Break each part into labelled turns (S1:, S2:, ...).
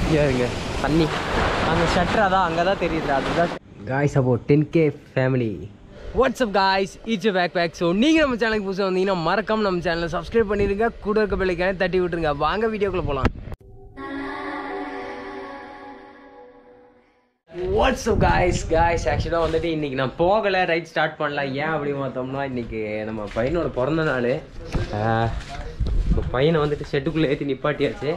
S1: இங்கே இருங்க தண்ணி அந்த ஷட்டர் அதான் அங்கே தான் தெரியுது அதுதான் காய்ஸ் அப்போ ten K family WhatsApp guys each pack pack so நீங்கள் நம்ம சேனலுக்கு புதுசாக வந்தீங்கன்னா மறக்காம நம்ம சேனலை சப்ஸ்கிரைப் பண்ணிடுங்க கூட இருக்க பிள்ளைக்கான தட்டி விட்டுருங்க வாங்க வீடியோக்குள்ளே போகலாம் வாட்ஸ்அப் காய்ஸ் காய்ஸ் ஆக்சுவலாக வந்துட்டு இன்றைக்கி நான் போகலை ரைட் ஸ்டார்ட் பண்ணல ஏன் அப்படி பார்த்தோம்னா இன்றைக்கி நம்ம பையனோட பிறந்த நாள் இப்போ பையனை வந்துட்டு ஷெட்டுக்குள்ளே ஏற்றி நிப்பாட்டியாச்சு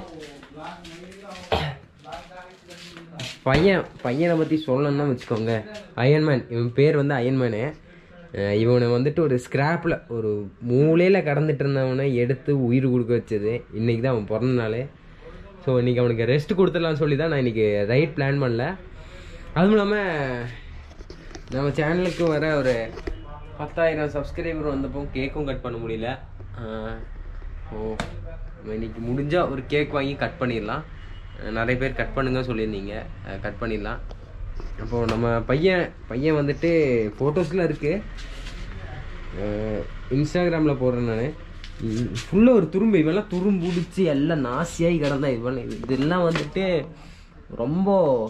S1: பையன் பையனை பற்றி சொல்லணும்னா வச்சுக்கோங்க அயன்மேன் இவன் பேர் வந்து அயன்மேனு அஹ் இவனை வந்துட்டு ஒரு ஸ்கிராப்பில் ஒரு மூலையில் கடந்துட்டு இருந்தவனை எடுத்து உயிர் கொடுக்க வச்சது இன்றைக்கி தான் அவன் பிறந்த நாள் ஸோ இன்றைக்கி அவனுக்கு ரெஸ்ட் கொடுத்துடலாம்னு சொல்லி தான் நான் இன்றைக்கி ரைட் பிளான் பண்ணல அதுவும் இல்லாமல் நம்ம சேனலுக்கு வர ஒரு பத்தாயிரம் சப்ஸ்கிரைபர் வந்தப்போ கேக்கும் கட் பண்ண முடியல அஹ் ஓ நம்ம இன்னைக்கு முடிஞ்சால் ஒரு கேக் வாங்கி கட் பண்ணிடலாம் அஹ் நிறைய பேர் கட் பண்ணுங்க சொல்லியிருந்தீங்க கட் பண்ணிடலாம் அப்போது நம்ம பையன் பையன் வந்துட்டு ஃபோட்டோஸில் இருக்குது இன்ஸ்டாகிராமில் போடுறேன் நான் ஃபுல்லாக ஒரு துரும்பு இவெல்லாம் துரும்பு பிடிச்சி எல்லாம் நாசியாகி கிடந்தா இவெல்லாம் இதெல்லாம் வந்துட்டு ரொம்ப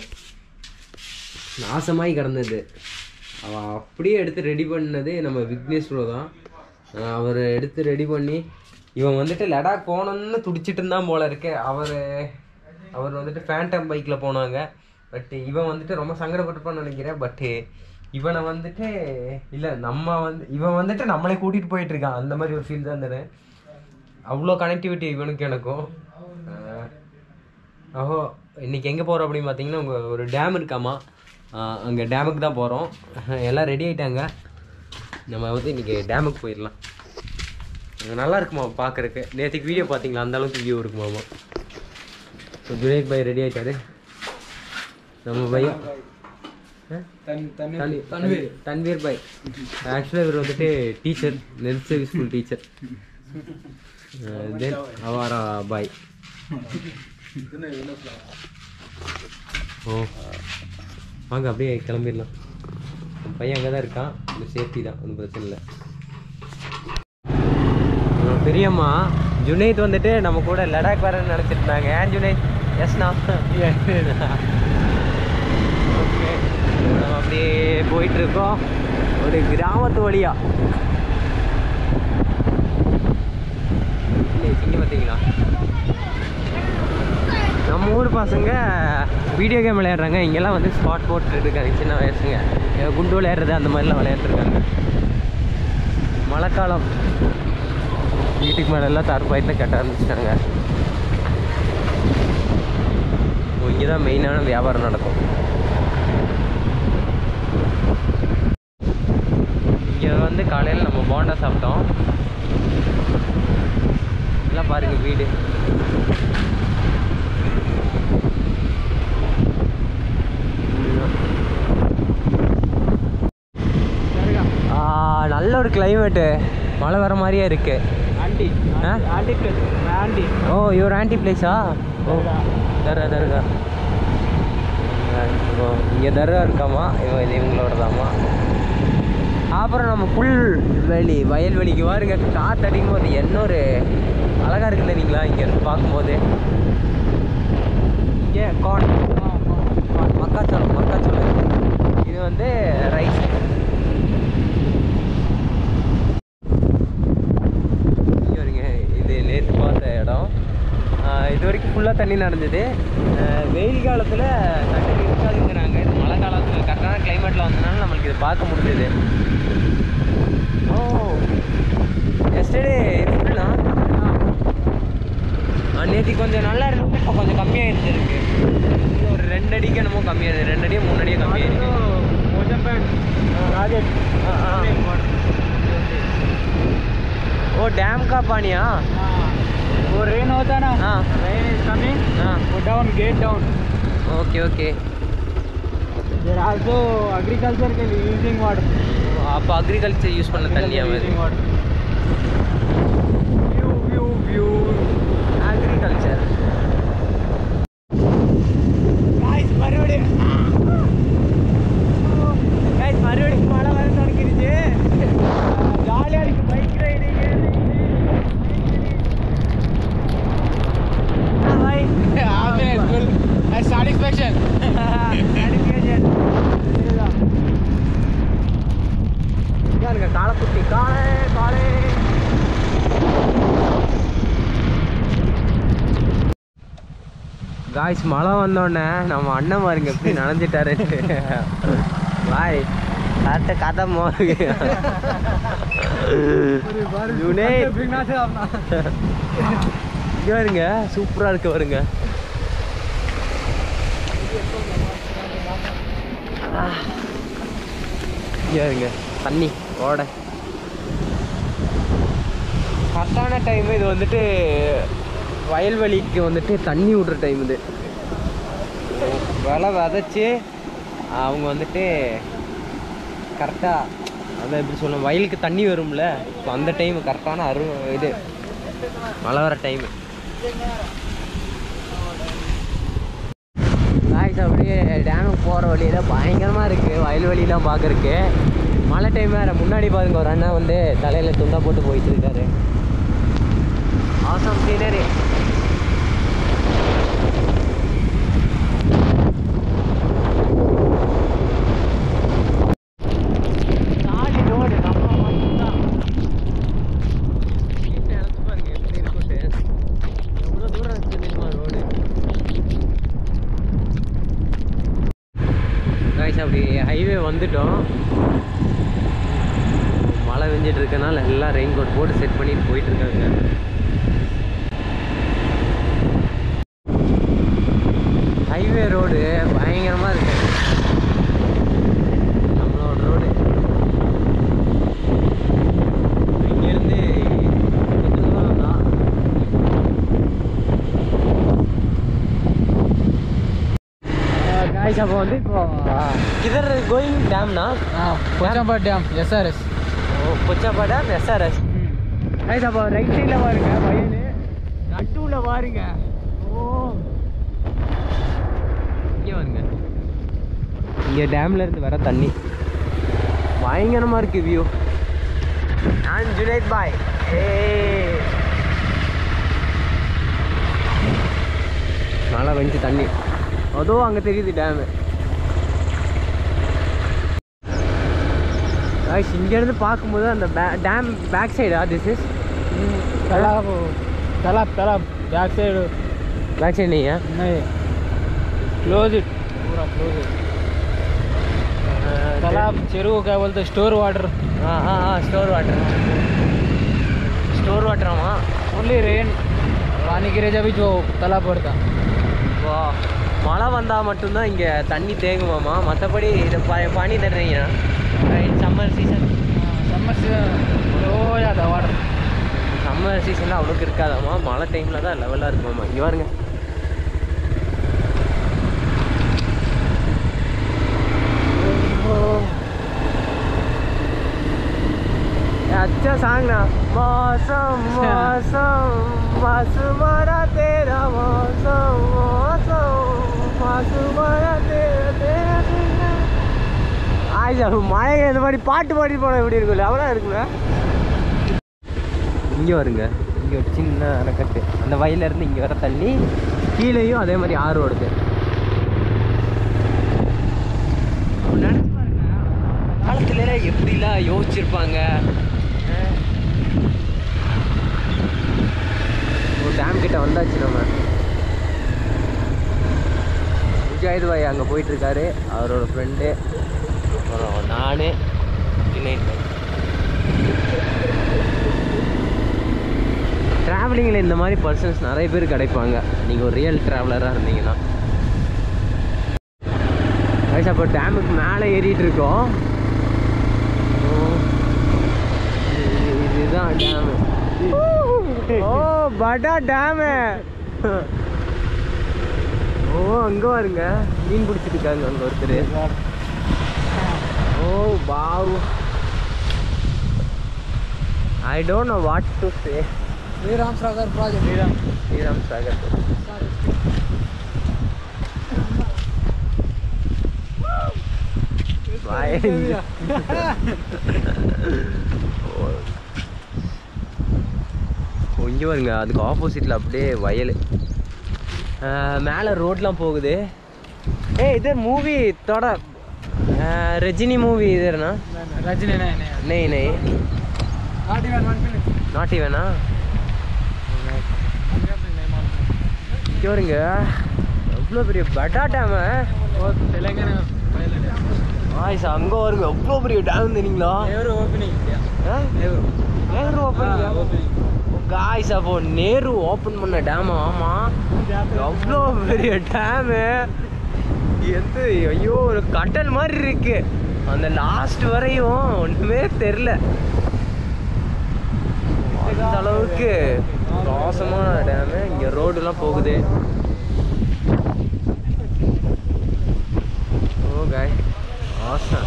S1: நாசமாகி கிடந்தது அவன் அப்படியே எடுத்து ரெடி பண்ணது நம்ம விக்னேஷ் ப்ரோ தான் அவர் எடுத்து ரெடி பண்ணி இவன் வந்துட்டு லடாக் போகணுன்னு துடிச்சிட்டு இருந்தான் போல இருக்கு அவர் அவர் வந்துட்டு ஃபேண்டம் பைக்கில் போனாங்க பட் இவன் வந்துட்டு ரொம்ப சங்கடப்பட்டுப்பான்னு நினைக்கிறேன் பட்டு இவனை வந்துட்டு இல்லை நம்ம வந்து இவன் வந்துட்டு நம்மளே கூட்டிகிட்டு போயிட்டு இருக்கான் அந்த மாதிரி ஒரு ஃபீல் தான் இருந்தது அவ்வளோ கனெக்டிவிட்டி இவனுக்கு எனக்கும் அஹ் ஓஹோ இன்னைக்கு எங்கே போகிறோம் அப்படின்னு பார்த்தீங்கன்னா உங்கள் ஒரு டேம் இருக்காமா அங்கே டேமுக்கு தான் போகிறோம் எல்லாம் ரெடி ஆயிட்டாங்க நம்ம வந்து இன்றைக்கி டேமுக்கு போயிடலாம் அங்க நல்லா இருக்குமா பார்க்குறக்கு நேற்றுக்கு வீடியோ பார்த்தீங்களா அந்த அளவுக்கு வியூ இருக்குமாமா ஸோ ஜுனேத் பாய் ரெடி ஆயிட்டாரு நம்ம பையன் தன்வீர் தன்வீர் பாய் ஆக்சுவலாக இவர் வந்துட்டு teacher nursery school teacher then அவாரா பாய் ஓ வாங்க அப்படியே கிளம்பிடலாம் நம்ம பையன் அங்கே தான் இருக்கான் இந்த சேஃப்டி தான் ஒன்றும் பிரச்சனை இல்லை நம்ம பெரியம்மா ஜுனைத் வந்துட்டு நம்ம கூட லடாக் வரேன்னு நினச்சிட்டு இருந்தாங்க ஏன் ஜுனைத் எஸ்ண்ணா ஓகே நம்ம அப்படியே போயிட்டு இருக்கோம் ஒரு கிராமத்து வழியா இங்கே பார்த்தீங்களா நம்ம ஊர் பசங்க வீடியோ கேம் விளையாடுறாங்க இங்கெல்லாம் வந்து ஸ்பாட் போட்டு இருக்காங்க சின்ன வயசுங்க ஏதோ குண்டு விளையாடுறது அந்த மாதிரிலாம் விளையாண்டுருக்காங்க மழைக்காலம் வீட்டுக்கு மேலே எல்லாம் தார்பாயிட்டு கட்ட ஆரம்பிச்சிட்டாங்க இங்கே தான் மெயினான வியாபாரம் நடக்கும் இங்கே வந்து காலையில் நம்ம போண்டா சாப்பிட்டோம் எல்லாம் பாருங்க வீடு ஆ, நல்ல ஒரு கிளைமேட்டு மழை வர மாதிரியே இருக்கு
S2: ஆண்டி
S1: ஆ?
S2: ஆண்டி பிளேஸ் ஆண்டி
S1: ஓ இவர் ஆன்டி பிளேஸா ஓ தர்கா தர்கா ஓ இங்கே தர்கா இருக்காமா இவன் இது இவங்களோட தாமா அப்புறம் நம்ம புல் வெளி வயல்வெளிக்கு பாருங்க காற்று அடிக்கும் போது என்ன ஒரு அழகாக இருக்கு தெரியுங்களா இங்கேருந்து பார்க்கும்போது இங்கே கார்ன் மக்காச்சோளம் மக்காச்சோளம் இருக்கு. இது வந்து ரைஸ் இங்க பாருங்க இது நேற்று பார்த்த இடம் ஆஹ் இது வரைக்கும் ஃபுல்லாக தண்ணி நடந்தது ஆஹ் வெயில் காலத்தில் தண்ணி இருக்காதுங்கிறாங்க இது மழை காலத்தில் கரெக்டான கிளைமேட்டில் வந்தனால நம்மளுக்கு இது பார்க்க முடிஞ்சது ஓ எஸ்டர்டே ஃபுல்லா நேற்று கொஞ்சம் நல்லா இருந்தது இப்போ கொஞ்சம் கம்மியாக இருந்திருக்கு ஒரு ரெண்டு அடிக்கு என்னமோ கம்மியாக இருக்குது ரெண்டு அடியோ மூணு அடியோ கம்மியாக இருக்கு
S2: मोजमपेट राजेश
S1: हाँ, हाँ। वो डैम का पानी हाँ
S2: वो रेन होता है ना
S1: हाँ
S2: रेन इज कमिंग
S1: हाँ
S2: वो down gate down
S1: okay okay
S2: there also agriculture के लिए यूजिंग वाटर
S1: आप अग्रिकल्चर यूज பண்ண தண்ணியா
S2: using water view view view
S1: agriculture
S2: guys மறுபடியும் गाइस மறுபடியும் மழை வர தொடங்கிருச்சு ஜாலியா இருக்கு பைக் ரைடிங் भाई हाँ मैं फुल
S1: காய்ஸ் மழை வந்தோடனே நம்ம அண்ணன் பாருங்க எப்படி நனைஞ்சிட்டாரு பாய் காட்ட கதை மோது யுனைட் இங்க வருங்க சூப்பரா இருக்கு வருங்க இங்க வருங்க தண்ணி ஓட கரெக்டான டைம் இது வந்துட்டு வயல்வெளிக்கு வந்துட்டு தண்ணி விடுற டைம் இது விலை விதைச்சி அவங்க வந்துட்டு கரெக்டாக அதான் எப்படி சொல்லணும் வயலுக்கு தண்ணி வரும்ல இப்போ அந்த டைம் கரெக்டான அரு இது மழை வர டைம் காய்ஸ் அப்படியே டேமுக்கு போகிற வழியில் பயங்கரமாக இருக்குது வயல்வெளிலாம் பார்க்கறக்கு மழை டைம் வேறு முன்னாடி பாருங்க ஒரு அண்ணா வந்து தலையில் துண்டா போட்டு போயிட்டு இருக்காரு ஆசம் சீனரி
S2: தாண்டி ரோடு நம்ம மட்டும்தான்
S1: பாருங்க எப்படி இருக்கும்ட்டு எவ்வளோ தூரம் இருக்கு தெரியுமா ரோடு காய்ஸ் அப்படி ஹைவே வந்துட்டோம் மழை பெஞ்சிட்டு இருக்கனால எல்லாம் ரெயின் கோட் போட்டு செட் பண்ணிட்டு போயிட்டு இருக்காங்க ஹைவே ரோடு பயங்கரமா இருக்கு நம்மளோட ரோடு இங்கேருந்து கொஞ்சம் தூரம் தான் காய்ஸ் அப்போ வந்து இப்போ கிதர் கோயிங் டேம்னா
S2: கொச்சம்பட் டேம் எஸ்ஆர்எஸ்
S1: ஓ கொச்சப்பா டேம் எஸ்ஆர்எஸ் காய்ஸ் அப்போ ரைட் சைடில் பாருங்க வயல் நடுவில் பாருங்க ஓ இங்கே பாருங்க இங்கே டேம்ல இருந்து வர தண்ணி பயங்கரமாக இருக்கு வியூ நான் ஜுனைத் பாய் ஏ மழை வந்து தண்ணி அதோ அங்கே தெரியுது டேமு காய்ஸ் இங்கேருந்து பார்க்கும்போது அந்த டேம் பேக் சைடா திஸ் இஸ்
S2: तालाब तालाब तालाब बैक साइड
S1: பேக் சைடு நீங்கள்
S2: नहीं क्लोज इट पूरा क्लोज इट तालाब చెరువు क्या बोलते स्टोर वाटर
S1: हाँ हाँ हाँ स्टोर वाटर स्टोर वाटर हाँ
S2: ओनली रेन पानी गिरे जब भी जो तालाब पड़ता
S1: வா மழை வந்தால் மட்டும்தான் இங்கே தண்ணி தேங்குமாமா மற்றபடி இது ப பனி தர்றீங்கன்னா சம்மர் சீசன்
S2: समर से हो जाता वाटर
S1: சம்மர் சீசனில் அவ்வளோக்கு இருக்காதாம்மா மழை டைமில் தான் லெவலாக இருக்குமாம்மா இங்கே பாருங்க अच्छा सांग ना मौसम मौसम मासुमारा तेरा मौसम मौसम मासुमारा तेरा तेरा तेरा ஆயிஷா மழை இந்த மாதிரி பாட்டு பாடி போன எப்படி இருக்குல்ல அவ்வளோ இருக்குல்ல இங்கே வருங்க இங்கே ஒரு சின்ன அணைக்கட்டு அந்த வயல்ல இருந்து இங்கே வர தண்ணி கீழேயும் அதே மாதிரி ஆறு ஓடுது நினைச்சு பாருங்க, அந்த காலத்துல எப்படிலாம் யோசிச்சிருப்பாங்க அஹ். ஒரு டேம் கிட்ட வந்தாச்சு நம்ம முஜாஹித் பாய் அங்கே போயிட்டு இருக்காரு அவரோட ஃப்ரெண்டு அப்புறம் நான் வினய் பாய் ட்ராவலிங்கில் இந்த மாதிரி பர்சன்ஸ் நிறைய பேர் கிடைப்பாங்க நீங்கள் ஒரு ரியல் ட்ராவலராக இருந்தீங்கன்னா guys, அப்போ டேமுக்கு மேலே ஏறிட்டு இருக்கோம் ஓ, இது- இதுதான் டேமு ஓ படா டேமு ஓ அங்கே பாருங்க மீன் பிடிச்சிட்டு இருக்காங்க அங்கே ஒருத்தர் ஓ பாவு I don't know what to say
S2: Shriram Sagar project Shriram
S1: Shriram Sagar பாய் ஓ இங்கே பாருங்க அதுக்கு ஆப்போசிட்டில் அப்படியே வயல் மேலே ரோட்லாம் போகுது ஏ இது மூவி தோட ரஜினி மூவி இதுனா
S2: रजनी नहीं नहीं
S1: நெய் நெய்
S2: नॉट इवन वन मिनट
S1: நாட்டி வேணா இங்கே வருங்க எவ்வளோ பெரிய பெட்டா டேமு
S2: తెలంగాణ
S1: ஆயிஸ் அங்கே வருங்க எவ்வளோ பெரிய டேம் தெரியுங்களா
S2: ఎవరు ఓపెనింగ్
S1: ஆ? நேரு ஓப்பன்
S2: ఓపెనింగ్
S1: காய்ஸ் அப்போ நேரு ஓப்பன் பண்ண டேம் ஆமா எவ்வளோ பெரிய டேமு எந்த ஐயோ ஒரு கட்டல் மாதிரி இருக்கு அந்த லாஸ்ட் வரையும் ஒன்றுமே தெரில அந்த அளவுக்கு மோசமான டேமு இங்கே ரோடுலாம் போகுது ஓ காய் ஆசம்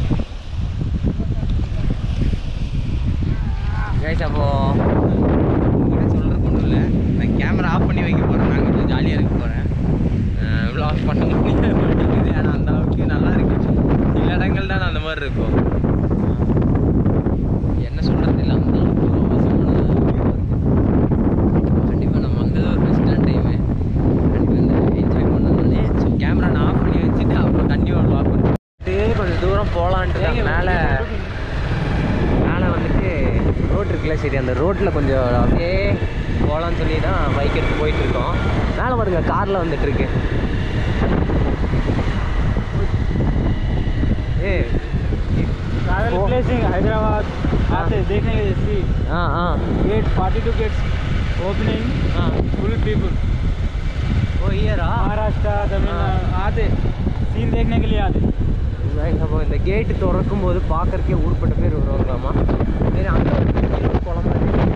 S1: கைஸ் அப்போ என்ன சொல்கிறது ஒன்றும் இல்லை நான் கேமரா ஆஃப் பண்ணி வைக்க போகிறேன் நான் கொஞ்சம் ஜாலியாக இருக்க போகிறேன் vlog பண்ண முடிய மாட்டேங்குது ஆனால் அந்த அளவுக்கு நல்லா இருக்கு சில இடங்கள் தான் அந்த மாதிரி இருக்கும் என்ன சொல்கிறது இல்லை அந்த அளவுக்கு ஒரு மோசமான கண்டிப்பாக நம்ம வந்தது ஒரு பெஸ்ட்டான டைமு கண்டிப்பாக இந்த என்ஜாய் பண்ணணுன்னே ஸோ கேமரா நான் ஆஃப் பண்ணி வச்சுட்டு அப்புறம் கண்டிப்பாக vlog பண்ணுறேன் கொஞ்சம் தூரம் போகலான்ட்டு தான் மேலே மேலே வந்துட்டு ரோட் இருக்குல்ல சரி அந்த ரோட்டில் கொஞ்சம் அப்படியே போகலான்னு சொல்லி தான் பைக் எடுத்து போயிட்டு இருக்கோம் மேலே பாருங்க காரில் வந்துட்டு இருக்கு ஏ
S2: ट्रैवल
S1: ओ-
S2: प्लेसिंग हैदराबाद
S1: हाँ।
S2: आते देखने के लिए सी
S1: ஆ ஆ
S2: गेट 42 गेट्स ओपनिंग
S1: ஆ
S2: फुल पीपल
S1: ஓ இயரா
S2: महाराष्ट्र तमिलनाडु आते सीन देखने के लिए आते
S1: அப்போ இந்த கேட்டு திறக்கும் போது பார்க்கறக்கே ஊர்பட்ட பேர் வருவாங்களாமா சரி அங்கே ஒரு குளம்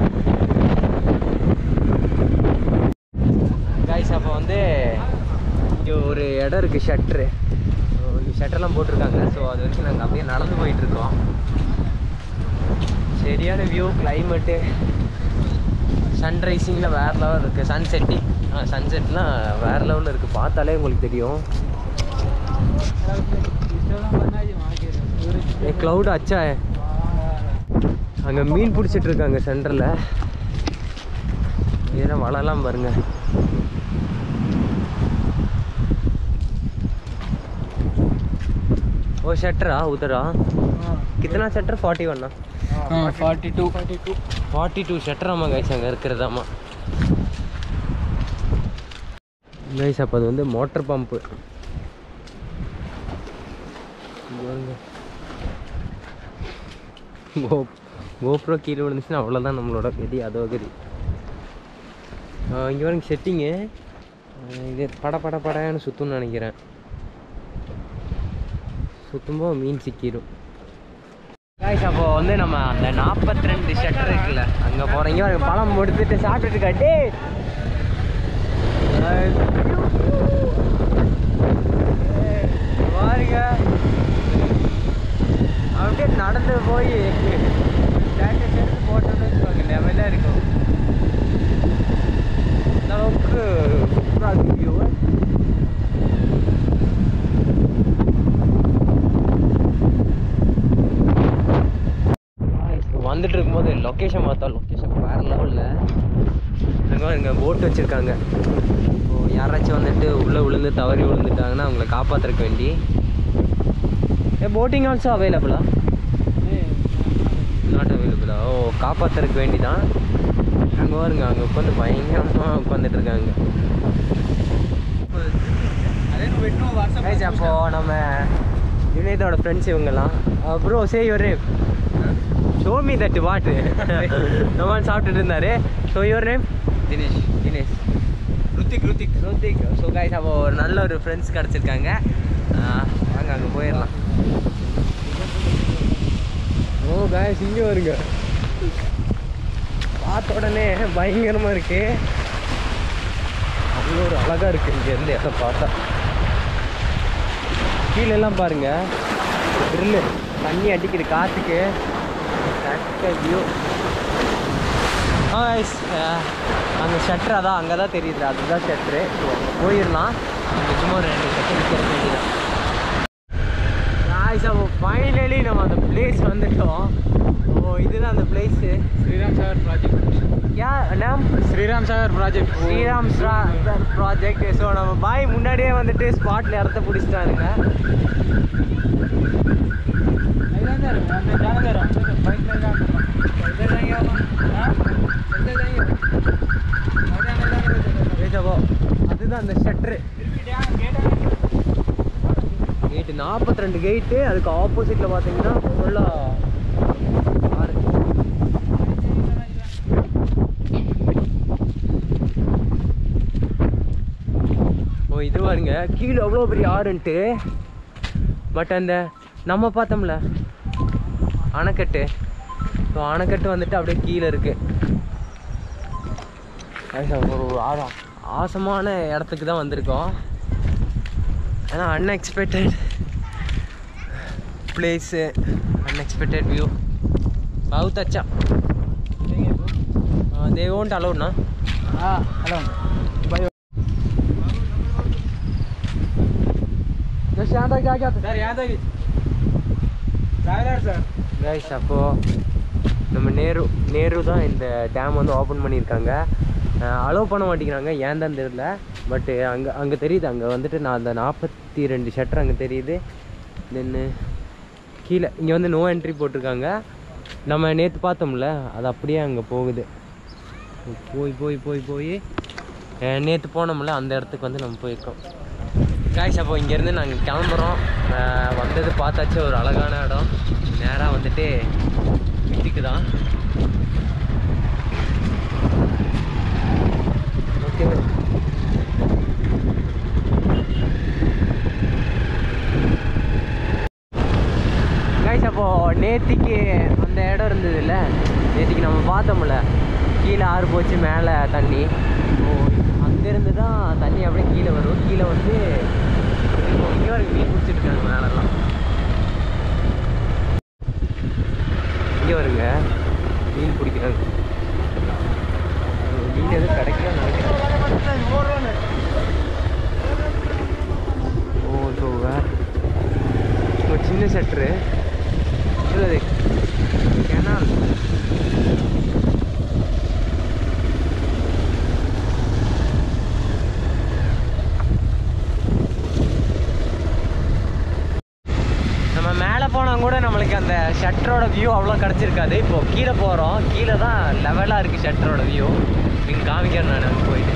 S1: கைஸ் அப்போ வந்து இங்கே ஒரு இடம் இருக்குது ஷட்ரு இங்கே ஷட்டர்லாம் போட்டிருக்காங்க ஸோ அது வரைக்கும் நாங்கள் அப்படியே நடந்து போயிட்டு இருக்கோம் சரியான வியூ கிளைமேட்டு சன்ரைசிங்கில் வேறு லெவல் இருக்குது சன் செட்டிங் சன்செட்லாம் வேறு லெவலில் இருக்குது பார்த்தாலே உங்களுக்கு தெரியும் ஏ க்ளவுட் அச்சா அங்கே மீன் பிடிச்சிட்டு இருக்காங்க சென்டரில் இதெல்லாம் வலைலாம் பாருங்க ओ शटर आ उधर आ कितना शटर 41 ना
S2: forty two forty two
S1: 42 shutter ஆமாம் கைஸ் அங்கே இருக்கிறதாமா கைஸ் அப்போ அது வந்து மோட்டர் பம்பு கோ கோப்ரோ கீழே விழுந்துச்சுன்னா அவ்வளோதான் நம்மளோட கதி அதோ கதி இங்கே பாருங்க செட்டிங்கு இது பட பட படன்னு சுற்றும்னு நினைக்கிறேன் சுற்றும்போது மீன் சிக்கிடும் காய்ஸ் அப்போ வந்து நம்ம அந்த நாற்பத்தி ரெண்டு ஷட்டர் இருக்குல்ல அங்கே போகிறீங்க ஒரு பழம் எடுத்துட்டு சாப்பிட்டுட்டு காட்டி பாருங்க அப்படியே நடந்து போய் ஸ்டாட்டஸ் எடுத்து போட்டோன்னு வச்சுக்கோங்க லெவலாக இருக்கும் அந்த அளவுக்கு சூப்பராக இருக்கு வியூ வந்துட்டு இருக்கும்போது லொக்கேஷன் பார்த்தா லொக்கேஷன் வேறு லெவலில் அங்கே இங்கே போட் வச்சுருக்காங்க ஸோ யாராச்சும் வந்துட்டு உள்ளே விழுந்து தவறி விழுந்துட்டாங்கன்னா அவங்கள காப்பாற்றுறக்கு வேண்டி ஏ போட்டிங் ஆல்சோ அவைலபிளா நாட் அவைலபிளா ஓ காப்பாற்றுறதுக்கு வேண்டி தான் அங்கே வருங்க அங்கே உட்காந்து பயங்கரமாக உட்காந்துட்டு இருக்காங்க கைஸ் அப்போ நம்ம யுனைதோட ஃப்ரெண்ட்ஸ் இவங்கெல்லாம் bro say your name show me that what நம்ம சாப்பிட்டுட்டு இருந்தாரு so your name Dinesh Dinesh Hrithik Hrithik Hrithik so guys அப்போ ஒரு நல்ல ஒரு ஃப்ரெண்ட்ஸ் கிடச்சிருக்காங்க வாங்க அங்கே போயிடலாம் ஓ காய்ஸ் இங்கே வருங்க பார்த்த உடனே பயங்கரமாக இருக்கு அவ்வளோ ஒரு அழகாக இருக்குது இங்கேருந்து இடம் பார்த்தா கீழே எல்லாம் பாருங்க ட்ரில்லு தண்ணி அடிக்குது காற்றுக்கு வியூ அந்த ஷட்ரு அதான் அங்கே தான் தெரியுது அதுதான் ஷட்ரு ஸோ அங்கே போயிடலாம் அங்கே சும்மா ஒரு ரெண்டு செகண்ட் நிற்கிற வேண்டியதான் காய்ஸ் அப்போ ஃபைனலி நம்ம அந்த பிளேஸ் வந்துட்டோம் ஓ இதுதான் அந்த place
S2: Shriram Sagar project
S1: yeah name
S2: Shriram Sagar project
S1: Shriram project so நம்ம பாய் முன்னாடியே வந்துட்டு ஸ்பாட்டில் இடத்த பிடிச்சிட்டாருங்க ஏஜாவோ அதுதான் அந்த ஷட்ரு கேட்டு நாற்பத்தி ரெண்டு கேட்டு அதுக்கு ஆப்போசிட்டில் பார்த்தீங்கன்னா ஃபுல்லாக ஆறு ஓ இது பாருங்க கீழே அவ்வளோ பெரிய ஆறுன்ட்டு பட் அந்த நம்ம பார்த்தோம்ல அணைக்கட்டு ஸோ அணைக்கட்டு வந்துட்டு அப்படியே கீழே இருக்கு அது ஒரு ஒரு ஆழம் ஆசமான இடத்துக்கு தான் வந்திருக்கோம் ஆனால் அன்எக்ஸ்பெக்டட் பிளேஸு அன்எக்ஸ்பெக்டட் வியூ பவுத் அச்சா தே ஓன்ட் அலோட்னா
S2: हाँ हेलो भाई जैसे यहाँ तक क्या क्या सर यहाँ तक ट्रैवलर सर
S1: கைஸ் அப்போது நம்ம நேரு நேரு தான் இந்த டேம் வந்து ஓப்பன் பண்ணியிருக்காங்க அலோவ் பண்ண மாட்டேங்கிறாங்க ஏன் தான் தெரியல பட்டு அங்கே அங்கே தெரியுது அங்கே வந்துட்டு நான் அந்த நாற்பத்தி ரெண்டு ஷட்டர் அங்கே தெரியுது தென்னு கீழே இங்கே வந்து நோ என்ட்ரி போட்டிருக்காங்க நம்ம நேற்று பார்த்தோம்ல அது அப்படியே அங்கே போகுது போய் போய் போய் போய் நேற்று போனோம்ல அந்த இடத்துக்கு வந்து நம்ம போயிருக்கோம் காய்ஸ் அப்போ இங்கேருந்து நாங்கள் கிளம்புறோம் அஹ் வந்தது பார்த்தாச்சு ஒரு அழகான இடம் நேராக வந்துட்டு வீட்டுக்கு தான் ஓகே கைஸ் அப்போ நேத்திக்கு அந்த இடம் இருந்ததுல்ல நேத்திக்கு நம்ம பார்த்தோம்ல கீழே ஆறு போச்சு மேலே தண்ணி ஓ அங்கேருந்து தான் தண்ணி அப்படியே கீழே வரும் கீழே வந்து இப்போ இங்கே வரைக்கும் மீன் பிடிச்சிட்டு இருக்காங்க மேலெல்லாம் இங்கே வருங்க மீன் பிடிக்கிறாங்க மீன் எதுவும் கிடைக்கல நினைக்கிறேன் ஓ ஸோ வேறு ஒரு சின்ன ஷட்ரு அது கெனால் நம்ம மேலே போனால் கூட நம்மளுக்கு அந்த ஷட்டரோட வியூ அவ்வளோ கிடச்சிருக்காது இப்போ கீழே போகிறோம் கீழே தான் லெவலாக இருக்குது ஷட்டரோட வியூ நீங்கள் காமிக்கிறேன் நான் அங்கே போயிட்டு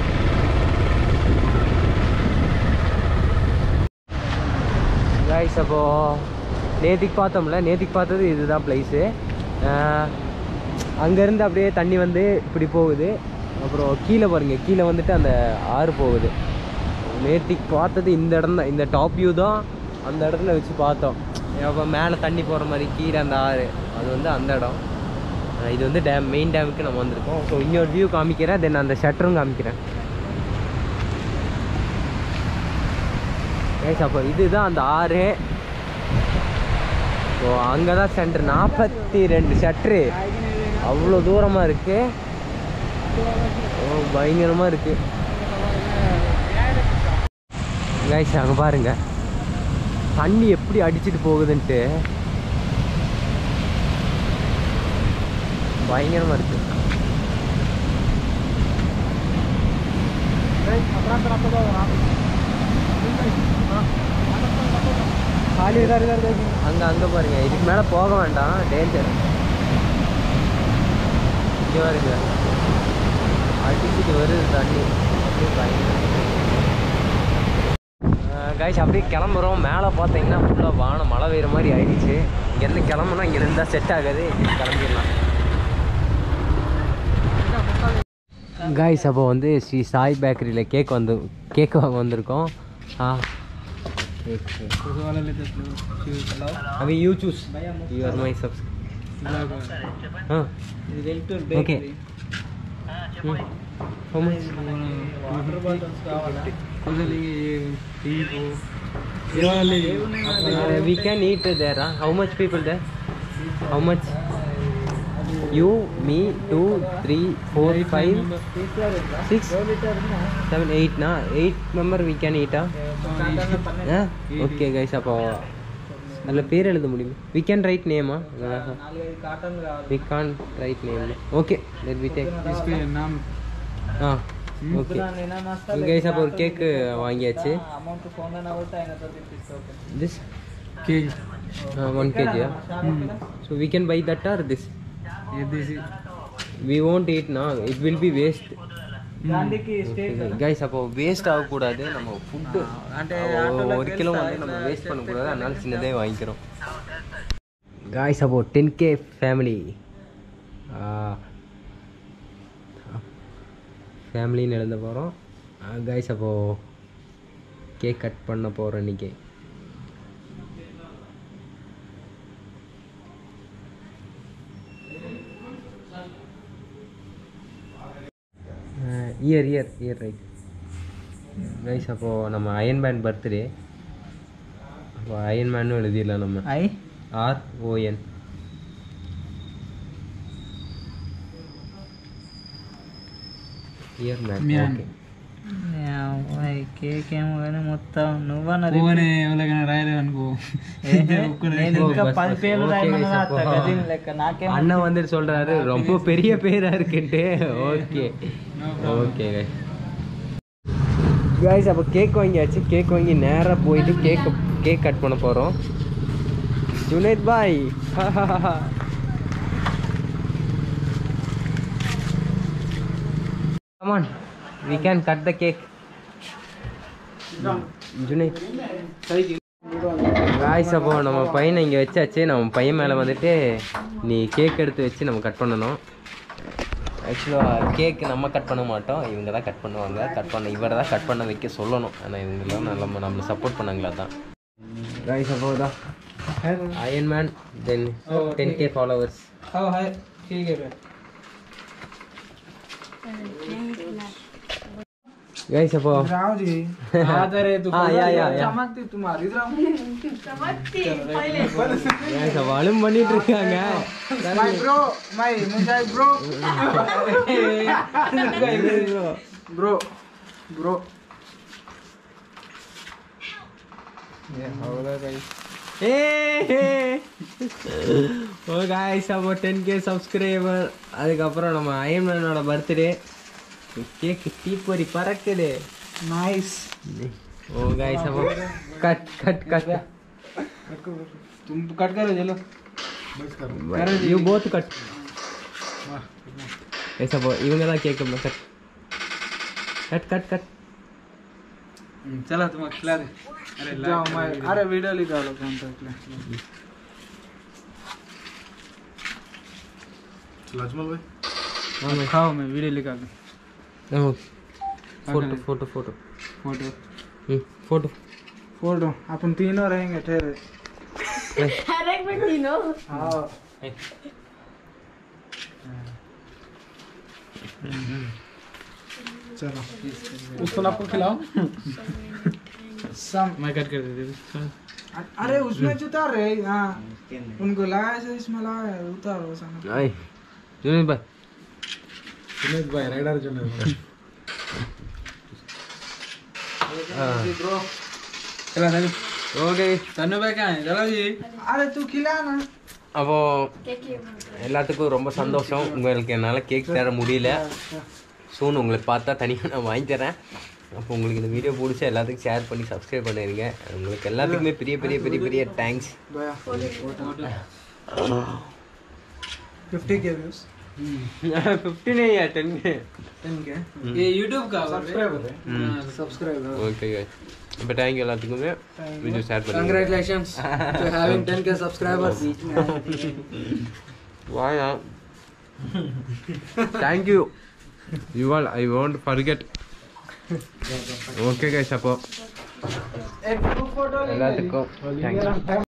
S1: கைஸ் அப்போ நேத்திக்கு பார்த்தோம்ல நேத்திக்கு பார்த்தது இதுதான் பிளேஸு அங்கேருந்து அப்படியே தண்ணி வந்து இப்படி போகுது அப்புறம் கீழே பாருங்க கீழே வந்துட்டு அந்த ஆறு போகுது நேத்திக்கு பார்த்தது இந்த இடம் தான் இந்த டாப் வியூ தான் அந்த இடத்துல வச்சு பார்த்தோம் அப்போ மேலே தண்ணி போகிற மாதிரி கீழே அந்த ஆறு அது வந்து அந்த இடம் அஹ் இது வந்து டேம் மெயின் டேமுக்கு நம்ம வந்திருக்கோம் ஸோ இன்னொரு வியூ காமிக்கிறேன் தென் அந்த ஷட்டரும் காமிக்கிறேன் ஏஸ் அப்போ இதுதான் அந்த ஆறு ஸோ அங்கே தான் சென்டர் நாற்பத்தி ரெண்டு ஷட்ரு அவ்வளோ தூரமாக இருக்கு ஓ பயங்கரமாக இருக்கு கைஸ் அங்கே பாருங்க தண்ணி எப்படி அடிச்சிட்டு போகுதுன்ட்டு பயங்கரமாக இருக்கு
S2: खाली इधर इधर देखिए
S1: அங்கே அங்கே பாருங்க இதுக்கு மேலே போக வேண்டாம் டேஞ்சர் இங்கே பாருங்க அடிச்சுட்டு வருது தண்ணி கைஸ் அப்படியே கிளம்புறோம் மேலே பார்த்தீங்கன்னா ஃபுல்லாக வானம் மழை பெய்யுற மாதிரி ஆயிடுச்சு இங்கேருந்து கிளம்புனா இங்கே இருந்தால் செட் ஆகாது இங்கே கிளம்பிடலாம் கைஸ் அப்போ வந்து ஸ்ரீ சாய் பேக்கரியில் கேக் வந்து கேக் வாங்க வந்திருக்கோம் ஆ கேக்
S2: उस वाला लेते थे
S1: अभी यू चूज
S2: भैया
S1: you are my subs
S2: blog
S1: हाँ
S2: वेल्टर
S1: Okay. how much
S2: water bottles కావాలా అసలు టీ ये वाला ले
S1: uh, we can eat there huh? how much people there how much you me two three four five six seven eight na eight member we can eat ah yeah? okay guys அப்போ அதில் பேர் எழுத முடியும் we can write name ah
S2: నాలుగైదు కాటన్లు కావాలి
S1: we can't write name okay let me take
S2: इसके नाम
S1: ah okay guys அப்போ ஒரு கேக்கு வாங்கியாச்சு
S2: అమౌంట్ ఫోన్ అయినా కొడితే ఆయన తీసుకోవాలి
S1: this
S2: kg
S1: uh, one kg yeah? so we can buy that or this
S2: ఇది
S1: we won't eat now it will be waste
S2: గాంధీకి స్టేట్
S1: கைஸ் அப்போ வேஸ்ட் ஆகக்கூடாது நம்ம ஃபுட்டு
S2: అంటే
S1: ஒரு கிலோ வந்து நம்ம வேஸ்ட் பண்ணக்கூடாது அதனால சின்னதே வாங்கிக்கிறோம் காய்ஸ் அப்போ டென் கே ஃபேமிலி ஃபேமிலின்னு எழுத போகிறோம் காய்ஸ் அப்போது கேக் கட் பண்ண போகிறோம் இன்றைக்கி year year year right guys அப்போது நம்ம அயன் மேன் பர்த்டே அப்போ அயன் மேனும் எழுதிடலாம் நம்ம
S2: I
S1: R O N year man
S2: Man.
S1: Okay
S2: cake ఏమో కానీ మొత్తం నువ్వన్నది ఎవరికైనా రాయలేదు అనుకో నేను ఇంకా
S1: బస్,
S2: పది
S1: బస్.
S2: పేర్లు
S1: ఓకే,
S2: రాయమన్నా
S1: guys,
S2: రాస్తా,
S1: அப்போ.
S2: గజీం లెక్క నాకేం
S1: அண்ணன் வந்துட்டு சொல்றாரு ரொம்ப பெரிய பேரா இருக்குன்ட்டு ஓகே ஓகே கைஸ் அப்போ கேக் வாங்கியாச்சு கேக் வாங்கி நேராக போயிட்டு கேக் கேக் கட் பண்ண போகிறோம் ஜுனைத் பாய் come on we can cut the cake Junaid guys அப்போ நம்ம பையனை இங்கே வச்சாச்சு நம்ம பையன் மேலே வந்துட்டு நீ கேக் எடுத்து வச்சு நம்ம கட் பண்ணணும் ஆக்சுவலாக கேக் நம்ம கட் பண்ண மாட்டோம் இவங்க தான் கட் பண்ணுவாங்க கட் பண்ண இவரை தான் கட் பண்ண வைக்க சொல்லணும் ஆனால் இவங்களாம் நம்ம நம்மளை சப்போர்ட் பண்ணாங்களா தான் காய்ஸ் அப்போ தான் iron man then ten K followers
S2: हाँ है ठीक है
S1: காய்ஸ் அப்போ
S2: राव जी आदर है
S1: हाँ, या, या, या।
S2: चमकती तुम्हारी
S1: காய்ஸ் அப்போ அலும் பண்ணிட்டு இருக்காங்க
S2: my bro my Mujahid bro bro bro ये होगा गाइस
S1: ஓ காய்ஸ் அப்போ டென் கே சப்ஸ்கிரைபர் அதுக்கப்புறம் நம்ம அயன்மேனோட பர்த்டே கேக்கு தீப்பொறி பறக்குது
S2: नाइस
S1: ஓ காய்ஸ் அப்போ கட் கட் கட்
S2: तुम कट करो चलो
S1: யூ போத் கட் கைஸ் அப்போ இவங்க தான் கேட்க கட் கட் கட் கட்
S2: चला तुम खिला दे अरे जाओ मैं अरे वीडियो निकालो कौन सा
S1: வாங்க
S2: खाओ मैं वीडियो निकाल दूं
S1: ஃபோட்டோ ஃபோட்டோ ஃபோட்டோ
S2: फोटो
S1: ம் ஃபோட்டோ
S2: फोटो अपन तीनों रहेंगे ठहरे
S3: अरे मैं तीनों
S2: हाँ चलो उसको आपको खिलाओ सम मैं कट कर देती अरे उसमें जो उतार रहे हाँ उनको लगाया से इसमें लगाया उतारो सम
S1: ஐய் ஜுனித் பாய்
S2: सुनीत भाई राइडर जुनेद ब्रो चला चलो
S1: ஓகே
S2: तन्नू भाई कहाँ है चलो जी अरे तू खिला ना
S1: அப்போ
S3: क्या किया
S1: எல்லாத்துக்கும் ரொம்ப சந்தோஷம் உங்களுக்கு என்னால் கேக் தர முடியல சூன் உங்களை பார்த்தா தனியாக நான் வாங்கி தரேன் அப்போ உங்களுக்கு இந்த வீடியோ பிடிச்சா எல்லாத்துக்கும் ஷேர் பண்ணி சப்ஸ்கிரைப் பண்ணிடுங்க உங்களுக்கு எல்லாத்துக்குமே பெரிய பெரிய பெரிய பெரிய thanks
S2: fifty K views
S1: fifteen ten
S2: ये यूट्यूब का सब्सक्राइबर है सब्सक्राइबर
S1: ஓகே இப்போ தேங்க்யூ எல்லாத்துக்குமே வீடியோ ஷேர் பண்ணுங்க
S2: Congratulations to having 10k subscribers.
S1: வாயா thank you you all I want forget okay guys அப்போ
S2: एक group photo
S1: எல்லாத்துக்கும் தேங்க்ஸ்